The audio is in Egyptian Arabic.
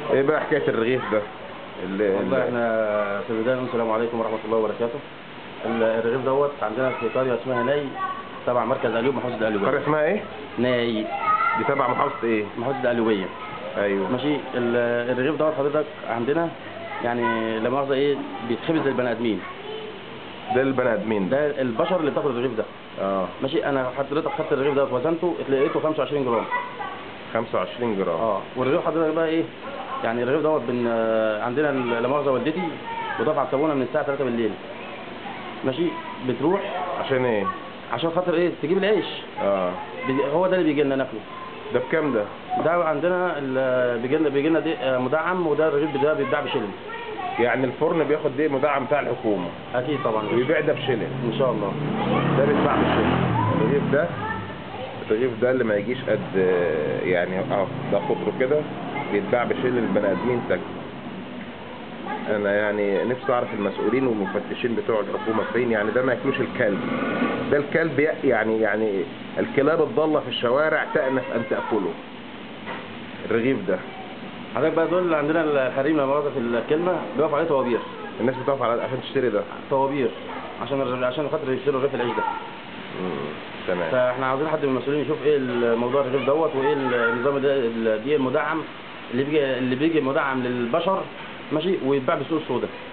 ايه بقى حكايه الرغيف ده اللي والله اللي- احنا في البدايه نقول السلام عليكم ورحمه الله وبركاته ال- الرغيف دوت عندنا في قريه اسمها ناي تبع مركز اليوب محافظه القريه القليوبيه اسمها ايه ناي دي تبع محافظه ايه محافظه القليوبيه ايوه ماشي ال- الرغيف دوت حضرتك عندنا يعني لا مؤاخذه ايه بيتخبز للبني ادمين ده البني ادمين ده ده البشر اللي بتاكل الرغيف ده اه ماشي انا حضرتك خدت الرغيف دوت وزنته لقيته 25 جرام 25 جرام اه والرغيف حضرتك بقى ايه يعني الرغيف دوت بن آه، عندنا ال- لا مؤاخذه والدتي بتقف الصابونه من الساعه 3 بالليل ماشي بتروح عشان ايه عشان خاطر ايه تجيب العيش اه بيجي- هو ده اللي بيجي لنا ناكله ده بكام ده ده عندنا ال- بيجي لنا بيجي لنا دي آه، مدعم وده الرغيف ده بيتباع بشيلن يعني الفرن بياخد دي مدعم بتاع الحكومه اكيد طبعا ويبيع ده بشيلن ان شاء الله ده بيتباع بشيلن الرغيف ده الرغيف ده اللي ما يجيش قد يعني اه ده قطره كده بيتباع بشيلن البني ادمين تاكل انا يعني نفسي اعرف المسؤولين والمفتشين بتوع الحكومه فين يعني ده ما ياكلوش الكلب ده الكلب ي- يعني يعني الكلاب الضاله في الشوارع تأنف ان تاكله الرغيف ده حضرتك بقى دول اللي عندنا الحريم لما مؤاخذه في الكلمه بيقف عليه طوابير الناس بتقف على عشان تشتري ده طوابير عشان الر- عشان خاطر يشتروا رغيف العيش ده مم. تمام فاحنا عاوزين حد من المسؤولين يشوف ايه الموضوع الرغيف دوت وايه النظام ده ال- دي المدعم اللي بيجي اللي بيجي مدعم للبشر ماشي ويتباع بالسوق السوداء